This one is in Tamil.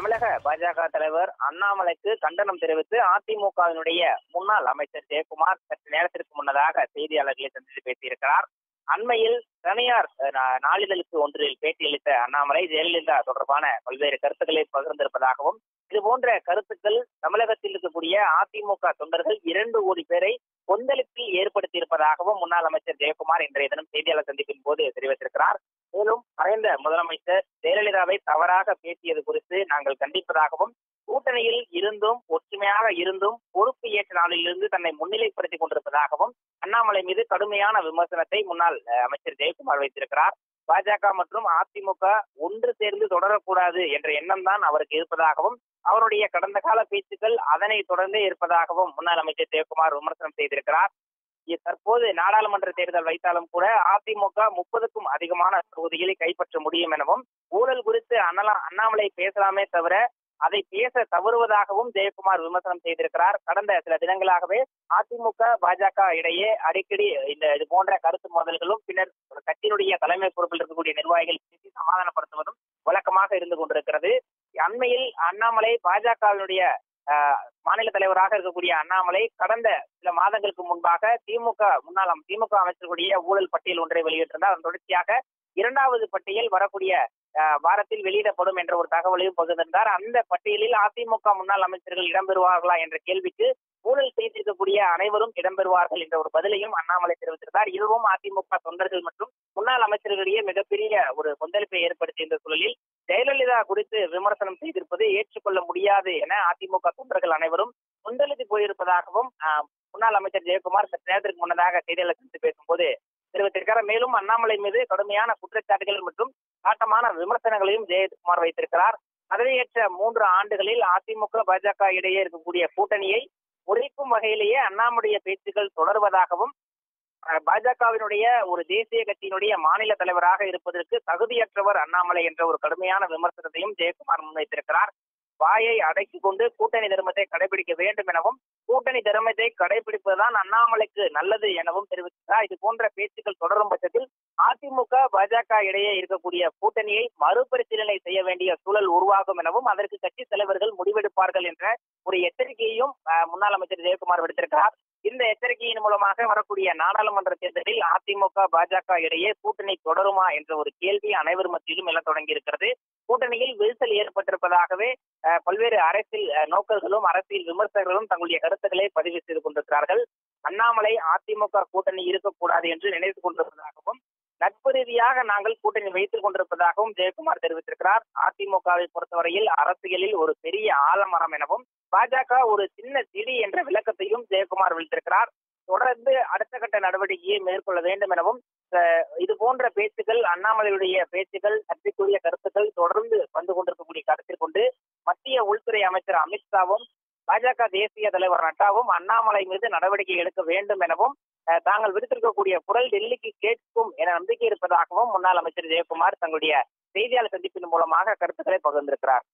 தமிழக பாஜக தலைவர் அண்ணாமலைக்கு கண்டனம் தெரிவித்து அதிமுகவினுடைய முன்னாள் அமைச்சர் ஜெயக்குமார் சற்று நேரத்திற்கு முன்னதாக செய்தியாளர்களை சந்தித்து பேசியிருக்கிறார் அண்மையில் தனியார் அஹ், நா- நாளிதழுக்கு ஒன்றில் பேட்டியளித்த அண்ணாமலை ஜெயலலிதா தொடர்பான பல்வேறு கருத்துக்களை பகிர்ந்திருப்பதாகவும் இது போன்ற கருத்துக்கள் தமிழகத்தில் இருக்கக்கூடிய அதிமுக தொண்டர்கள் இரண்டு கோடி பேரை கொந்தளிப்பில் ஏற்படுத்தியிருப்பதாகவும் முன்னாள் அமைச்சர் ஜெயக்குமார் இன்றைய தினம் செய்தியாளர் சந்திப்பின் போது தெரிவித்திருக்கிறார் மேலும் மறைந்த முதலமைச்சர் ஜெயலலிதாவை தவறாக பேசியது குறித்து நாங்கள் கண்டிப்பதாகவும் கூட்டணியில் இருந்தும் ஒற்றுமையாக இருந்தும் பொறுப்பு ஏற்ற நாளிலிருந்து தன்னை முன்னிலைப்படுத்திக் கொண்டிருப்பதாகவும் அண்ணாமலை மீது கடுமையான விமர்சனத்தை முன்னாள் அஹ், அமைச்சர் ஜெயக்குமார் வைத்திருக்கிறார் பாஜக மற்றும் அதிமுக ஒன்று சேர்ந்து தொடரக்கூடாது என்ற எண்ணம் தான் அவருக்கு இருப்பதாகவும் அவருடைய கடந்த கால பேச்சுக்கள் அதனை தொடர்ந்தே இருப்பதாகவும் முன்னாள் அமைச்சர் ஜெயக்குமார் விமர்சனம் செய்திருக்கிறார் இ- தற்போது நாடாளுமன்ற தேர்தல் வைத்தாலும் கூட அதிமுக முப்பதுக்கும் அதிகமான தொகுதிகளை கைப்பற்ற முடியும் எனவும் ஊழல் குறித்து அண்ணலா அண்ணாமலை பேசலாமே தவிர அதை பேச தவறுவதாகவும் ஜெயக்குமார் விமர்சனம் செய்திருக்கிறார் கடந்த சில தினங்களாகவே அதிமுக பாஜக இடையே அடிக்கடி இந்த இது போன்ற கருத்து மோதல்களும் பின்னர் ஒரு கட்சியினுடைய தலைமை பொறுப்பில் இருக்கக்கூடிய நிர்வாகிகள் பேசி சமாதானப்படுத்துவதும் வழக்கமாக இருந்து கொண்டிருக்கிறது அண்மையில் அண்ணாமலை பாஜகவினுடைய ஆஹ், மாநில தலைவராக இருக்கக்கூடிய அண்ணாமலை கடந்த சில மாதங்களுக்கு முன்பாக திமுக முன்னாள் அம்- திமுக அமைச்சர்களுடைய ஊழல் பட்டியல் ஒன்றை வெளியிட்டிருந்தார் அதன் தொடர்ச்சியாக இரண்டாவது பட்டியல் வரக்கூடிய ஆஹ், வாரத்தில் வெளியிடப்படும் என்ற ஒரு தகவலையும் பகிர்ந்திருந்தார் அந்த பட்டியலில் அதிமுக முன்னாள் அமைச்சர்கள் இடம்பெறுவார்களா என்ற கேள்விக்கு ஊழல் செய்திருக்கக்கூடிய அனைவரும் இடம்பெறுவார்கள் என்ற ஒரு பதிலையும் அண்ணாமலை தெரிவித்திருந்தார் இதுவும் அதிமுக தொண்டர்கள் மற்றும் முன்னாள் அமைச்சர்களிடையே மிகப்பெரிய ஒரு கொந்தளிப்பை ஏற்படுத்திய இந்த சூழலில் ஜெயலலிதா குறித்து விமர்சனம் செய்திருப்பது ஏற்றுக்கொள்ள முடியாது என அதிமுக தொண்டர்கள் அனைவரும் கொந்தளித்து போயிருப்பதாகவும் ஆஹ், முன்னாள் அமைச்சர் ஜெயக்குமார் சற்று நேரத்திற்கு முன்னதாக செய்தியாளர் சந்தித்து பேசும்போது தெரிவித்திருக்கிறார் மேலும் அண்ணாமலை மீது கடுமையான குற்றச்சாட்டுகள் மற்றும் காட்டமான விமர்சனங்களையும் ஜெயக்குமார் வைத்திருக்கிறார் பதவியேற்ற மூன்று ஆண்டுகளில் அதிமுக பாஜக இடையே இருக்கக்கூடிய கூட்டணியை உரைக்கும் வகையிலேயே அண்ணாமுடைய பேச்சுக்கள் தொடர்வதாகவும் அஹ், பாஜகவினுடைய ஒரு தேசிய கட்சியினுடைய மாநில தலைவராக இருப்பதற்கு தகுதியற்றவர் அண்ணாமலை என்ற ஒரு கடுமையான விமர்சனத்தையும் ஜெயக்குமார் முன்வைத்திருக்கிறார் வாயை அடக்கிக் கொண்டு கூட்டணி தர்மத்தை கடைபிடிக்க வேண்டும் எனவும் கூட்டணி தர்மத்தை கடைபிடிப்பதுதான் அண்ணாமலைக்கு நல்லது எனவும் தெரிவித்தார் இது போன்ற பேச்சுக்கள் தொடரும் பட்சத்தில் அதிமுக பாஜக இடையே இருக்கக்கூடிய கூட்டணியை மறுபரிசீலனை செய்ய வேண்டிய சூழல் உருவாகும் எனவும் அதற்கு கட்சி தலைவர்கள் முடிவெடுப்பார்கள் என்ற ஒரு எச்சரிக்கையையும் அஹ், முன்னாள் அமைச்சர் ஜெயக்குமார் விடுத்திருக்கிறார் இந்த எச்சரிக்கையின் மூலமாக வரக்கூடிய நாடாளுமன்ற தேர்தலில் அதிமுக பாஜக இடையே கூட்டணி தொடருமா என்ற ஒரு கேள்வி அனைவர் மத்தியிலும் எழத் தொடங்கி இருக்கிறது கூட்டணியில் விரிசல் ஏற்பட்டிருப்பதாகவே அஹ், பல்வேறு அரசியல் அஹ், நோக்கர்களும் அரசியல் விமர்சகர்களும் தங்களுடைய கருத்துக்களை பதிவு செய்து கொண்டிருக்கிறார்கள் அண்ணாமலை அதிமுக கூட்டணி இருக்கக்கூடாது என்று நினைத்துக் கொண்டிருப்பதாகவும் நட்பு ரீதியாக நாங்கள் கூட்டணி வைத்துக் கொண்டிருப்பதாகவும் ஜெயக்குமார் தெரிவித்திருக்கிறார் அதிமுகவை பொறுத்தவரையில் அரசியலில் ஒரு பெரிய ஆலமரம் எனவும் பாஜக ஒரு சின்ன திடி என்ற விளக்கத்தையும் ஜெயக்குமார் விழித்திருக்கிறார் தொடர்ந்து அடுத்த கட்ட நடவடிக்கையை மேற்கொள்ள வேண்டும் எனவும் அஹ், இது போன்ற பேச்சுக்கள் அண்ணாமலையுடைய பேச்சுக்கள் சர்ச்சைக்குரிய கருத்துக்கள் தொடர்ந்து வந்து கொண்டிருக்கக்கூடிய கருத்தில் கொண்டு மத்திய உள்துறை அமைச்சர் அமித்ஷாவும் பாஜக தேசிய தலைவர் நட்டாவும் அண்ணாமலை மீது நடவடிக்கை எடுக்க வேண்டும் எனவும் அஹ், தாங்கள் விடுத்திருக்கக்கூடிய குரல் டெல்லிக்கு கேட்கும் என நம்பிக்கை இருப்பதாகவும் முன்னாள் அமைச்சர் ஜெயக்குமார் தங்களுடைய செய்தியாளர் சந்திப்பின் மூலமாக கருத்துக்களை பகிர்ந்திருக்கிறார்